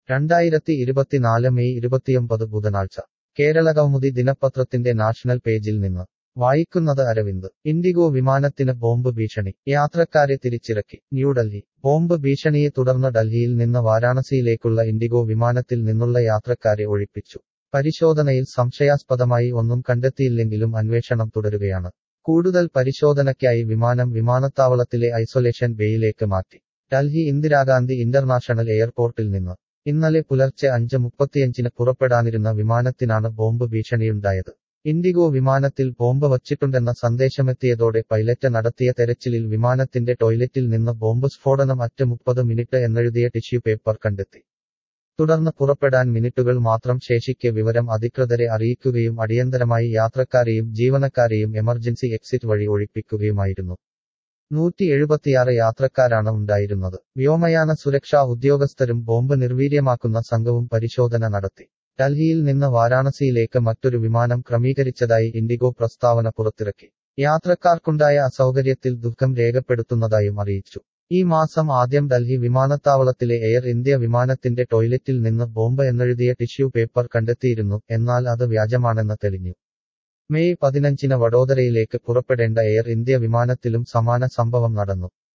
രണ്ടായിരത്തി ഇരുപത്തിനാല് മെയ് ഇരുപത്തിയൊമ്പത് ബുധനാഴ്ച കേരളകൗമുദി ദിനപത്രത്തിന്റെ നാഷണൽ പേജിൽ നിന്ന് വായിക്കുന്നത് അരവിന്ദ് ഇൻഡിഗോ വിമാനത്തിന് ബോംബ് ഭീഷണി യാത്രക്കാരെ തിരിച്ചിറക്കി ന്യൂഡൽഹി ബോംബ് ഭീഷണിയെ തുടർന്ന് ഡൽഹിയിൽ നിന്ന് വാരാണസിയിലേക്കുള്ള ഇൻഡിഗോ വിമാനത്തിൽ നിന്നുള്ള യാത്രക്കാരെ ഒഴിപ്പിച്ചു പരിശോധനയിൽ സംശയാസ്പദമായി ഒന്നും കണ്ടെത്തിയില്ലെങ്കിലും അന്വേഷണം തുടരുകയാണ് കൂടുതൽ പരിശോധനയ്ക്കായി വിമാനം വിമാനത്താവളത്തിലെ ഐസൊലേഷൻ ബേയിലേക്ക് മാറ്റി ഡൽഹി ഇന്ദിരാഗാന്ധി ഇന്റർനാഷണൽ എയർപോർട്ടിൽ നിന്ന് ഇന്നലെ പുലർച്ചെ അഞ്ച് മുപ്പത്തിയഞ്ചിന് പുറപ്പെടാനിരുന്ന വിമാനത്തിനാണ് ബോംബ് ഭീഷണിയുണ്ടായത് ഇൻഡിഗോ വിമാനത്തിൽ ബോംബ് വച്ചിട്ടുണ്ടെന്ന സന്ദേശമെത്തിയതോടെ പൈലറ്റ് നടത്തിയ തെരച്ചിലിൽ വിമാനത്തിന്റെ ടോയ്ലറ്റിൽ നിന്ന് ബോംബ് സ്ഫോടനം അറ്റ് മുപ്പത് മിനിറ്റ് എന്നെഴുതിയ ടിഷ്യൂ പേപ്പർ കണ്ടെത്തി തുടർന്ന് പുറപ്പെടാൻ മിനിറ്റുകൾ മാത്രം ശേഷിക്കെ വിവരം അധികൃതരെ അറിയിക്കുകയും അടിയന്തരമായി യാത്രക്കാരെയും ജീവനക്കാരെയും എമർജൻസി എക്സിറ്റ് വഴി ഒഴിപ്പിക്കുകയുമായിരുന്നു നൂറ്റി എഴുപത്തിയാറ് യാത്രക്കാരാണ് ഉണ്ടായിരുന്നത് വ്യോമയാന സുരക്ഷാ ഉദ്യോഗസ്ഥരും ബോംബ് നിർവീര്യമാക്കുന്ന സംഘവും പരിശോധന നടത്തി ഡൽഹിയിൽ നിന്ന് വാരാണസിയിലേക്ക് മറ്റൊരു വിമാനം ക്രമീകരിച്ചതായി ഇൻഡിഗോ പ്രസ്താവന പുറത്തിറക്കി യാത്രക്കാർക്കുണ്ടായ അസൗകര്യത്തിൽ ദുഃഖം രേഖപ്പെടുത്തുന്നതായും അറിയിച്ചു ഈ മാസം ആദ്യം ഡൽഹി വിമാനത്താവളത്തിലെ എയർ ഇന്ത്യ വിമാനത്തിന്റെ ടോയ്ലറ്റിൽ നിന്ന് ബോംബ് എന്നെഴുതിയ ടിഷ്യൂ പേപ്പർ കണ്ടെത്തിയിരുന്നു എന്നാൽ അത് വ്യാജമാണെന്ന് തെളിഞ്ഞു മെയ് പതിനഞ്ചിന് വഡോദരയിലേക്ക് പുറപ്പെടേണ്ട എയർ ഇന്ത്യ വിമാനത്തിലും സമാന സംഭവം നടന്നു